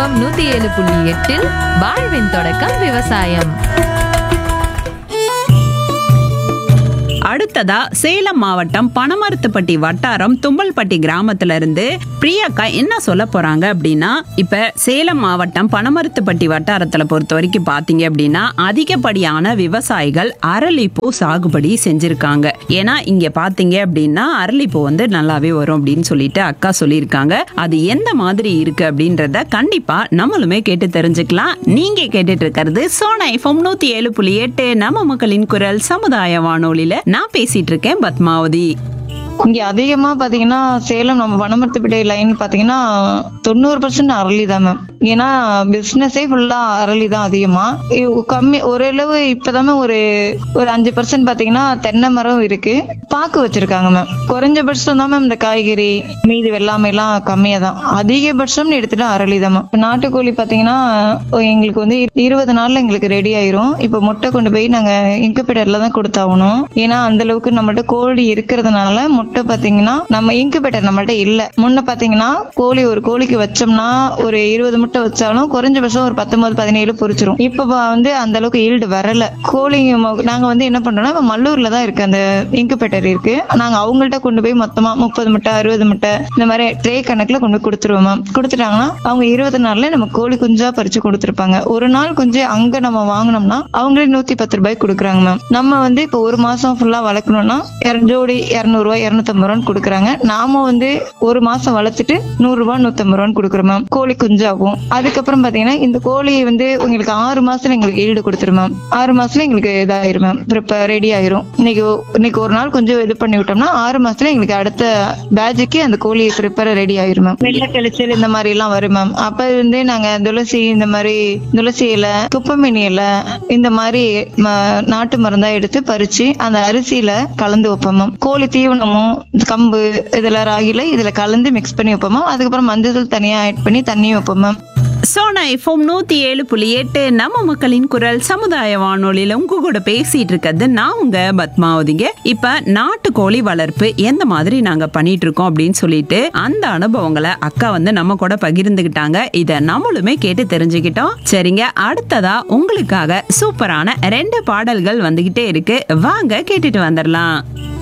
FM நூத்தி ஏழு புள்ளி எட்டில் வாழ்வின் தொடக்கம் விவசாயம் அடுத்ததா சேலம் மாவட்டம் பனமரத்துப்பட்டி வட்டாரம் தும்பல்பட்டி கிராமத்துல இருந்து பிரியாக்கா என்ன சொல்ல போறாங்க அப்படின்னா இப்ப சேலம் மாவட்டம் பனமரத்துப்பட்டி வட்டாரத்துல பொறுத்த வரைக்கும் பாத்தீங்க அப்படின்னா அதிகப்படியான விவசாயிகள் அரளிப்பூ சாகுபடி செஞ்சிருக்காங்க ஏன்னா இங்க பாத்தீங்க அப்படின்னா அரளிப்பூ வந்து நல்லாவே வரும் அப்படின்னு சொல்லிட்டு அக்கா சொல்லியிருக்காங்க அது எந்த மாதிரி இருக்கு அப்படின்றத கண்டிப்பா நம்மளுமே கேட்டு தெரிஞ்சுக்கலாம் நீங்க கேட்டுட்டு இருக்கிறது சோனா எஃப்எம் நூத்தி ஏழு புள்ளி எட்டு நம்ம மக்களின் குரல் சமுதாய வானொலியில நான் பேசிட்டு இருக்கேன் பத்மாவதி இங்க அதிகமா பாத்தீங்கன்னா சேலம் நம்ம வனமரத்துப்பிட்டை லைன் பாத்தீங்கன்னா தொண்ணூறு பர்சன்ட் அரளி தான் மேம் ஏன்னா பிசினஸே ஃபுல்லா அரளி தான் அதிகமா இவ் கம்மி ஓரளவு இப்பதான் ஒரு ஒரு அஞ்சு பர்சன்ட் பாத்தீங்கன்னா தென்னை மரம் இருக்கு பாக்கு வச்சிருக்காங்க மேம் குறைஞ்சபட்சம் தான் மேம் இந்த காய்கறி மீதி வெள்ளாமை எல்லாம் கம்மியா தான் அதிகபட்சம்னு எடுத்துட்டா அரளி தான் மேம் இப்ப நாட்டுக்கோழி பாத்தீங்கன்னா எங்களுக்கு வந்து இருபது நாள்ல எங்களுக்கு ரெடி ஆயிரும் இப்ப முட்டை கொண்டு போய் நாங்க இன்குபேட்டர்ல தான் கொடுத்தாகணும் ஏன்னா அந்த அளவுக்கு நம்மள்ட்ட கோழி இருக்கிறதுனால முட்டை பாத்தீங்கன்னா நம்ம இன்குபேட்டர் நம்மள்ட்ட இல்ல முன்ன பாத்தீங்கன்னா கோழி ஒரு கோழிக்கு வச்சோம்னா ஒரு இருபது முட்டை வச்சாலும் குறைஞ்சபட்சம் ஒரு பத்தொன்பது பதினேழு பொரிச்சிரும் இப்ப பா- வந்து அந்த அளவுக்கு ஈல்டு வரல கோழிங்க மொ- நாங்க வந்து என்ன பண்றோம்னா இப்ப மல்லூர்ல தான் இருக்கு அந்த இன்குபேட்டர் இருக்கு நாங்க அவங்கள்ட்ட கொண்டு போய் மொத்தமா முப்பது முட்டை அறுபது முட்டை இந்த மாதிரி ட்ரே கணக்குல கொண்டு போய் கொடுத்துருவோம் மேம் கொடுத்துட்டாங்கன்னா அவங்க இருபது நாள்ல நம்ம கோழி குஞ்சா பறிச்சு கொடுத்துருப்பாங்க ஒரு நாள் குஞ்சு அங்க நம்ம வாங்கினோம்னா அவங்களே நூத்தி பத்து ரூபாய் கொடுக்குறாங்க மேம் நம்ம வந்து இப்போ ஒரு மாசம் ஃபுல்லா வளர்க்கணும்னா இர- ஜோடி இருநூறு ரூபாய் இருநூத்தம்பது ரூபான்னு கொடுக்குறாங்க நாம வந்து ஒரு மாசம் வளர்த்துட்டு நூறு ரூபாய் நூத்தம்பது ரூபான்னு கொடுக்குறோம் மேம் கோழி குஞ்சாகும் அதுக்கப்புறம் பாத்தீங்கன்னா இந்த கோழி வந்து உங்களுக்கு ஆறு மாசத்துல எங்களுக்கு ஈடு கொடுத்துரும் மேம் ஆறு மாசத்துல எங்களுக்கு இதாயிரும் மேம் இப்ப ரெடி ஆயிரும் இன்னைக்கு ஒ- இன்னைக்கு ஒரு நாள் கொஞ்சம் இது பண்ணி விட்டோம்னா ஆறு மாசத்துல எங்களுக்கு அடுத்த பேட்சுக்கு அந்த கோழி ப்ரிப்பேர் ரெடி ஆயிரும் மேம் வெள்ளை கழிச்சல் இந்த மாதிரி எல்லாம் வரும் மேம் அப்ப இருந்தே நாங்க துளசி இந்த மாதிரி துளசி இலை குப்பமேனி இலை இந்த மாதிரி ம- நாட்டு மருந்தா எடுத்து பறிச்சு அந்த அரிசியில கலந்து வைப்போம் மேம் கோழி தீவனமும் கம்பு இதுல ராகில இதுல கலந்து மிக்ஸ் பண்ணி வைப்போம் மேம் அதுக்கப்புறம் மஞ்சள் தூள் தனியா ஆட் பண்ணி தண்ணியும் வைப்போம் மேம் சோனா எஃப்எம் நூத்தி ஏழு புள்ளி எட்டு நம்ம மக்களின் குரல் சமுதாய வானொலியில உங்க கூட பேசிட்டு இருக்கிறது நான் உங்க பத்மாவதிங்க இப்ப நாட்டுக்கோழி வளர்ப்பு எந்த மாதிரி நாங்க பண்ணிட்டு இருக்கோம் அப்படின்னு சொல்லிட்டு அந்த அனுபவங்களை அக்கா வந்து நம்ம கூட பகிர்ந்துகிட்டாங்க இத நம்மளுமே கேட்டு தெரிஞ்சுக்கிட்டோம் சரிங்க அடுத்ததா உங்களுக்காக சூப்பரான ரெண்டு பாடல்கள் வந்துகிட்டே இருக்கு வாங்க கேட்டுட்டு வந்துடலாம்